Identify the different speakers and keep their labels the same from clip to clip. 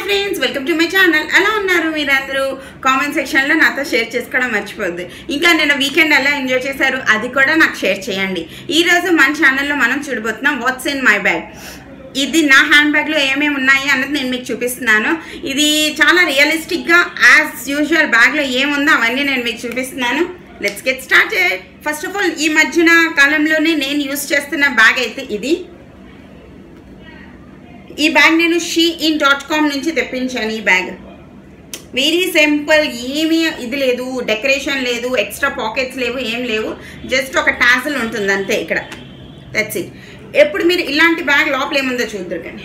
Speaker 1: friends welcome to my channel ఎలా ఉన్నారు మీరందరూ కామెంట్ సెక్షన్లో నాతో షేర్ చేసుకోవడం మర్చిపోద్దు ఇంకా నేను వీకెండ్ ఎలా ఎంజాయ్ చేశారు అది కూడా నాకు షేర్ చేయండి ఈరోజు మన ఛానల్లో మనం చూడబోతున్నాం వాట్స్ ఇన్ మై బ్యాగ్ ఇది నా హ్యాండ్ బ్యాగ్లో ఏమేమి ఉన్నాయి అన్నది నేను మీకు చూపిస్తున్నాను ఇది చాలా రియలిస్టిక్గా యాజ్ యూజువల్ బ్యాగ్లో ఏముందో అవన్నీ నేను మీకు చూపిస్తున్నాను let's get started first of all ఈ మధ్యన కాలంలోనే నేను యూస్ చేస్తున్న బ్యాగ్ అయితే ఇది ఈ బ్యాగ్ నేను షీ ఇన్ డాట్ కామ్ నుంచి తెప్పించాను ఈ బ్యాగ్ వెరీ సింపుల్ ఏమీ ఇది లేదు డెకరేషన్ లేదు ఎక్స్ట్రా పాకెట్స్ లేవు ఏం లేవు జస్ట్ ఒక టాజల్ ఉంటుంది అంతే ఇక్కడ దట్స్ ఇట్ ఎప్పుడు మీరు ఇలాంటి బ్యాగ్ లోపల ఏముందో చూద్దరు కానీ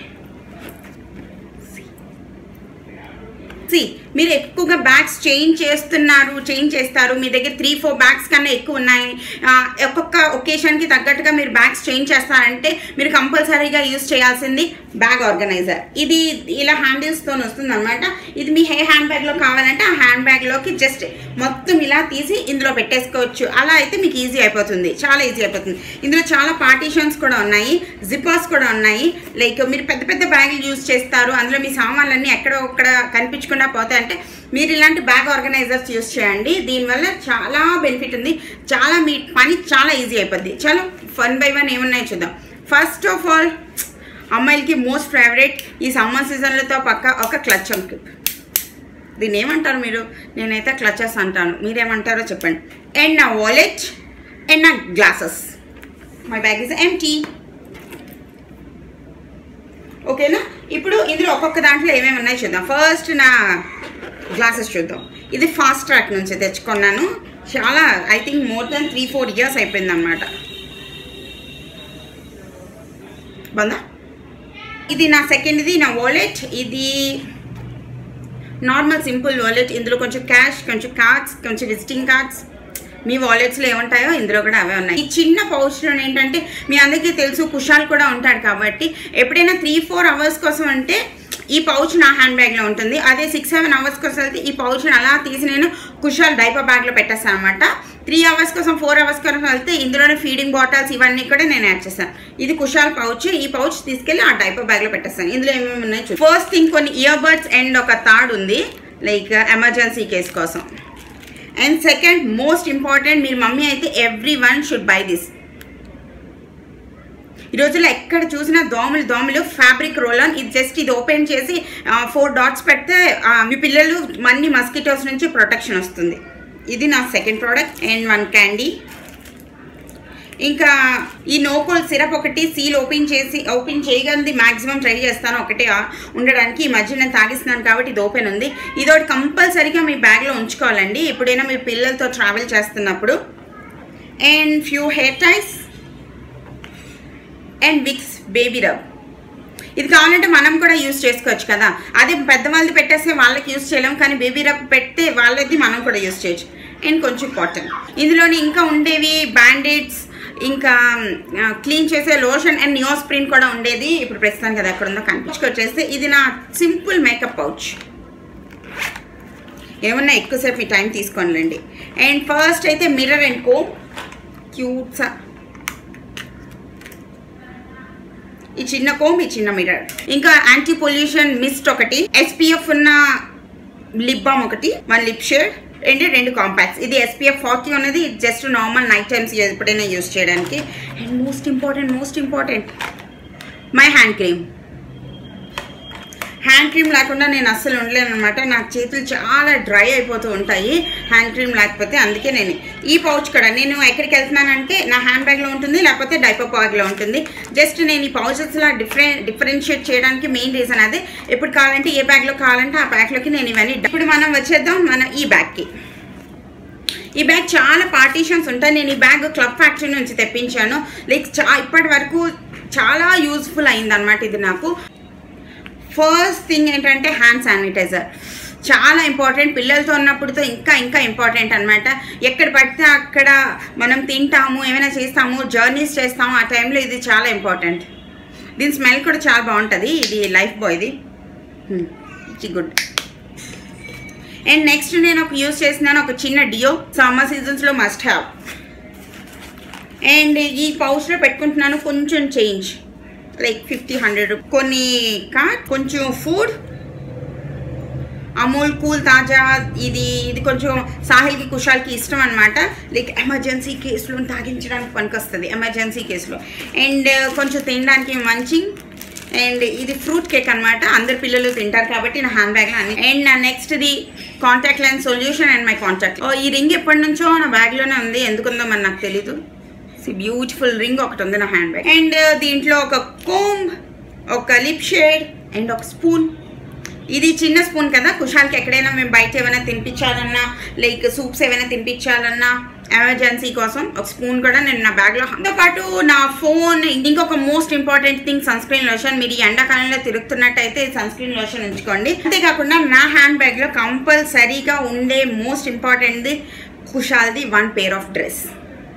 Speaker 1: సి మీరు ఎక్కువగా బ్యాగ్స్ చేంజ్ చేస్తున్నారు చేంజ్ చేస్తారు మీ దగ్గర త్రీ ఫోర్ బ్యాగ్స్ కన్నా ఎక్కువ ఉన్నాయి ఆ, ఒక్కొక్క ఒకేషన్కి తగ్గట్టుగా మీరు బ్యాగ్స్ చేంజ్ చేస్తారంటే మీరు కంపల్సరీగా యూస్ చేయాల్సింది బ్యాగ్ ఆర్గనైజర్ ఇది ఇలా హ్యాండిల్స్తో వస్తుంది అనమాట ఇది మీ హే హ్యాండ్ బ్యాగ్లో కావాలంటే ఆ హ్యాండ్ బ్యాగ్లోకి జస్ట్ మొత్తం ఇలా తీసి ఇందులో పెట్టేసుకోవచ్చు అలా అయితే మీకు ఈజీ అయిపోతుంది చాలా ఈజీ అయిపోతుంది ఇందులో చాలా పార్టీషన్స్ కూడా ఉన్నాయి జిప్పర్స్ కూడా ఉన్నాయి లైక్ మీరు పెద్ద పెద్ద బ్యాగులు యూజ్ చేస్తారు అందులో మీ సామాన్లన్నీ ఎక్కడో ఒక్కడ కనిపించకుండా పోతాయి అంటే మీరు ఇలాంటి బ్యాగ్ ఆర్గనైజర్స్ యూస్ చేయండి దీనివల్ల చాలా బెనిఫిట్ ఉంది చాలా మీ పని చాలా ఈజీ అయిపోద్ది చలో వన్ బై వన్ ఏమున్నాయో చూద్దాం ఫస్ట్ ఆఫ్ ఆల్ అమ్మాయిలకి మోస్ట్ ఫేవరెట్ ఈ సమ్మర్ సీజన్లతో పక్క ఒక క్లచ్ క్లిప్ దీన్ని ఏమంటారు మీరు నేనైతే క్లచెస్ అంటాను మీరేమంటారో చెప్పండి అండ్ నా వాలెట్ అండ్ నా glasses my bag is empty ఓకేనా ఇప్పుడు ఇందులో ఒక్కొక్క దాంట్లో ఏమేమి ఉన్నాయో చూద్దాం ఫస్ట్ నా గ్లాసెస్ చూద్దాం ఇది ఫాస్ట్ ట్రాక్ నుంచి తెచ్చుకున్నాను చాలా I think more than three four years అయిపోయింది అనమాట బందా ఇది నా సెకండ్ది నా వాలెట్ ఇది నార్మల్ సింపుల్ వాలెట్ ఇందులో కొంచెం క్యాష్ కొంచెం కార్డ్స్ కొంచెం విజిటింగ్ కార్డ్స్ మీ వాలెట్స్లో ఏముంటాయో ఇందులో కూడా అవే ఉన్నాయి ఈ చిన్న పౌచ్లో ఏంటంటే మీ అందరికీ తెలుసు కుషాల్ కూడా ఉంటాడు కాబట్టి ఎప్పుడైనా త్రీ ఫోర్ అవర్స్ కోసం అంటే ఈ పౌచ్ నా హ్యాండ్ బ్యాగ్లో ఉంటుంది అదే సిక్స్ సెవెన్ అవర్స్ కోసం వెళ్తే ఈ పౌచ్ని అలా తీసి నేను కుషాల్ డైపర్ బ్యాగ్లో పెట్టేస్తాను అనమాట త్రీ అవర్స్ కోసం ఫోర్ అవర్స్ కోసం వెళ్తే ఇందులోనే ఫీడింగ్ బాటిల్స్ ఇవన్నీ కూడా నేను యాడ్ చేస్తాను ఇది కుషాల్ పౌచ్ ఈ పౌచ్ తీసుకెళ్ళి ఆ డైపర్ బ్యాగ్లో పెట్టేస్తాను ఇందులో ఏమేమి ఉన్నాయి ఫస్ట్ థింగ్ కొన్ని ఇయర్ బడ్స్ అండ్ ఒక తాడ్ ఉంది లైక్ ఎమర్జెన్సీ కేస్ కోసం అండ్ సెకండ్ మోస్ట్ ఇంపార్టెంట్ మీరు మమ్మీ అయితే everyone should buy this ఈ రోజుల్లో ఎక్కడ చూసినా దోమలు దోమలు ఫ్యాబ్రిక్ రోల్ ఆన్ ఇది జస్ట్ ఇది ఓపెన్ చేసి ఫోర్ డాట్స్ పెడితే ఆ, మీ పిల్లలు మన్ని మస్కిటోస్ నుంచి ప్రొటెక్షన్ వస్తుంది ఇది నా second product and one candy ఇంకా ఈ నోకోల్ సిరప్ ఒకటి సీల్ ఓపెన్ చేసి ఓపెన్ చేయగలిది మాక్సిమం ట్రై చేస్తాను ఒకటి ఆ, ఉండడానికి ఈ మధ్య నేను తాగిస్తున్నాను కాబట్టి ఇది ఓపెన్ ఉంది ఇది ఒకటి కంపల్సరీగా మీ బ్యాగ్లో ఉంచుకోవాలండి ఎప్పుడైనా మీ పిల్లలతో ట్రావెల్ చేస్తున్నప్పుడు and few hair ties and Vicks baby rub ఇది కావాలంటే మనం కూడా యూస్ చేసుకోవచ్చు కదా అదే పెద్దవాళ్ళది పెట్టేస్తే వాళ్ళకి యూస్ చేయలేం కానీ బేబీ రబ్ పెడితే వాళ్ళది మనం కూడా యూస్ చేయొచ్చు అండ్ కొంచెం కాటన్ ఇందులోని ఇంకా ఉండేవి బ్యాండేడ్స్ ఇంకా క్లీన్ చేసే లోషన్ అండ్ న్యూ స్ప్రిన్ కూడా ఉండేది ఇప్పుడు ప్రస్తుతానికి కదా ఎక్కడ ఉందో కనిపించుకొచ్చేస్తే ఇది నా సింపుల్ మేకప్ పౌచ్ ఏమన్నా ఎక్కువసేపు మీ టైం తీసుకోనిలేండి అండ్ ఫస్ట్ అయితే మిర్రర్ అండ్ కో క్యూట్సా ఈ చిన్న కోమ్ ఈ చిన్న మిర్రర్ ఇంకా యాంటీ పొల్యూషన్ మిస్ట్ ఒకటి ఎస్పీఎఫ్ ఉన్న లిప్ బామ్ ఒకటి వన్ లిప్ షేడ్ రెండు రెండు కాంపాక్ట్స్ ఇది ఎస్పీఎఫ్ ఫార్టీ ఉన్నది జస్ట్ నార్మల్ నైట్ టైమ్స్ ఎప్పుడైనా యూస్ చేయడానికి and most important most important my hand cream hand cream లేకుండా నేను అస్సలు ఉండలేను అనమాట నా చేతులు చాలా డ్రై అయిపోతూ ఉంటాయి హ్యాండ్ క్రీమ్ లేకపోతే అందుకే నేను ఈ పౌచ్ కూడా నేను ఎక్కడికి వెళ్తున్నానంటే నా హ్యాండ్ బ్యాగ్లో ఉంటుంది లేకపోతే డైపర్ బ్యాగ్లో ఉంటుంది జస్ట్ నేను ఈ పౌచెస్లా డిఫరెంట్ డిఫరెన్షియేట్ చేయడానికి మెయిన్ రీజన్ అదే ఎప్పుడు కావాలంటే ఏ బ్యాగ్లో కావాలంటే ఆ బ్యాగ్లోకి నేను ఇవన్నీ ఇప్పుడు మనం వచ్చేద్దాం మన ఈ బ్యాగ్కి ఈ బ్యాగ్ చాలా పార్టీషన్స్ ఉంటాయి నేను ఈ బ్యాగ్ క్లబ్ ఫ్యాక్టరీ నుంచి తెప్పించాను లైక్ చా ఇప్పటి వరకు చాలా యూస్ఫుల్ అయిందనమాట ఇది నాకు ఫస్ట్ థింగ్ ఏంటంటే హ్యాండ్ శానిటైజర్ చాలా ఇంపార్టెంట్ పిల్లలతో ఉన్నప్పుడుతో ఇంకా ఇంకా ఇంపార్టెంట్ అనమాట ఎక్కడ పడితే అక్కడ మనం తింటాము ఏమైనా చేస్తాము జర్నీస్ చేస్తాము ఆ టైంలో ఇది చాలా ఇంపార్టెంట్ దీని స్మెల్ కూడా చాలా బాగుంటుంది ఇది లైఫ్ బాయ్ది ఇట్స్ గుడ్ అండ్ నెక్స్ట్ నేను ఒక యూస్ చేసినాను ఒక చిన్న డియో సమ్మర్ సీజన్స్లో మస్ట్ హ్యావ్ అండ్ ఈ పౌచ్లో పెట్టుకుంటున్నాను కొంచెం చేంజ్ లైక్ ఫిఫ్టీ హండ్రెడ్ కొన్ని కార్డ్ కొంచెం ఫుడ్ అమూల్ కూల్ తాజా ఇది ఇది కొంచెం సాహిల్కి కుషాల్కి ఇష్టం అనమాట లైక్ ఎమర్జెన్సీ కేసులో తాగించడానికి పనికొస్తుంది ఎమర్జెన్సీ కేసులో అండ్ కొంచెం తినడానికి మంచి అండ్ ఇది ఫ్రూట్ కేక్ అనమాట అందరు పిల్లలు తింటారు కాబట్టి నా హ్యాండ్ బ్యాగ్లో అన్ని అండ్ నా నెక్స్ట్ది contact lens solution and my contact ఈ రింగ్ ఎప్పటి నుంచో నా బ్యాగ్లోనే ఉంది ఎందుకుందో మరి నాకు తెలీదు బ్యూటిఫుల్ రింగ్ ఒకటి ఉంది నా హ్యాండ్ బ్యాగ్ అండ్ దీంట్లో ఒక కోంబ్ ఒక లిప్ షేడ్ అండ్ ఒక స్పూన్ ఇది చిన్న స్పూన్ కదా కుషాల్కి ఎక్కడైనా మేము బయట ఏమైనా తినిపించాలన్నా లైక్ సూప్స్ ఏమైనా తినిపించాలన్నా ఎమర్జెన్సీ కోసం ఒక స్పూన్ కూడా నేను నా బ్యాగ్లో తో పాటు నా ఫోన్ ఇంకొక most important thing sunscreen lotion మీరు ఈ ఎండాకాలంలో తిరుగుతున్నట్టయితే సన్ స్క్రీన్ లోషన్ ఉంచుకోండి అంతేకాకుండా నా హ్యాండ్ బ్యాగ్లో కంపల్సరీగా ఉండే మోస్ట్ ఇంపార్టెంట్ది కుషాల్ది one pair of dress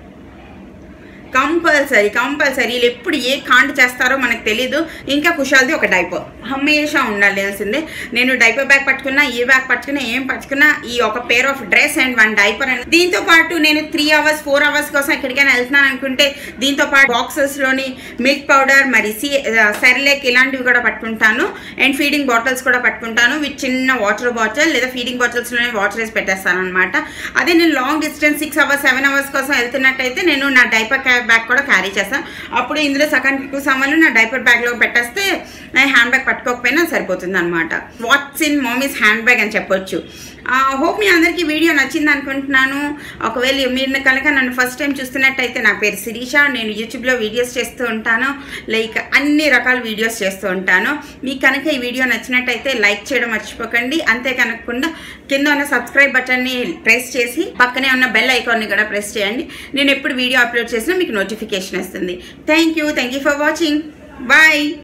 Speaker 1: compulsory compulsory వీళ్ళు ఎప్పుడు ఏ కాంట్ చేస్తారో మనకు తెలీదు ఇంకా కుషాల్ది ఒక డైపర్ హమేషా ఉండాల్సిందే నేను డైపర్ బ్యాగ్ పట్టుకున్నా ఏ బ్యాగ్ పట్టుకున్నా ఏం పట్టుకున్నా ఈ ఒక pair of dress and one diaper and దీంతో పాటు నేను త్రీ అవర్స్ ఫోర్ అవర్స్ కోసం ఎక్కడికైనా వెళ్తున్నాను అనుకుంటే దీంతో పాటు బాక్సెస్లోని మిల్క్ పౌడర్ మరి సి సెర్లేక్ ఇలాంటివి కూడా పట్టుకుంటాను అండ్ ఫీడింగ్ బాటిల్స్ కూడా పట్టుకుంటాను విత్ చిన్న వాటర్ బాటిల్ లేదా ఫీడింగ్ బాటిల్స్లోనే వాటర్ వేసి పెట్టేస్తాను అనమాట అదే నేను long distance six hours seven hours కోసం వెళ్తున్నట్టయితే నేను నా డైపర్ బ్యాగ్ కూడా క్యారీ చేస్తాను అప్పుడు ఇందులో సగానికి ఎక్కువ సామాన్లు నా డైపర్ బ్యాగ్లో పెట్టేస్తే నా హ్యాండ్ బ్యాగ్ పట్టుకోకపోయినా సరిపోతుంది అనమాట what's in mummy's hand bag అని చెప్పొచ్చు హోప్ మీ అందరికీ వీడియో నచ్చింది అనుకుంటున్నాను ఒకవేళ మీరు కనుక నన్ను ఫస్ట్ టైం చూస్తున్నట్టయితే నా పేరు శిరీష నేను యూట్యూబ్లో వీడియోస్ చేస్తూ ఉంటాను లైక్ అన్ని రకాల వీడియోస్ చేస్తూ ఉంటాను మీకు కనుక ఈ వీడియో నచ్చినట్టయితే లైక్ చేయడం మర్చిపోకండి అంతే కనుకుండా కింద ఉన్న సబ్స్క్రైబ్ బటన్ని ప్రెస్ చేసి పక్కనే ఉన్న బెల్ ఐకాన్ని కూడా ప్రెస్ చేయండి నేను ఎప్పుడు వీడియో అప్లోడ్ చేసినా మీకు నోటిఫికేషన్ వస్తుంది thank you thank you for watching bye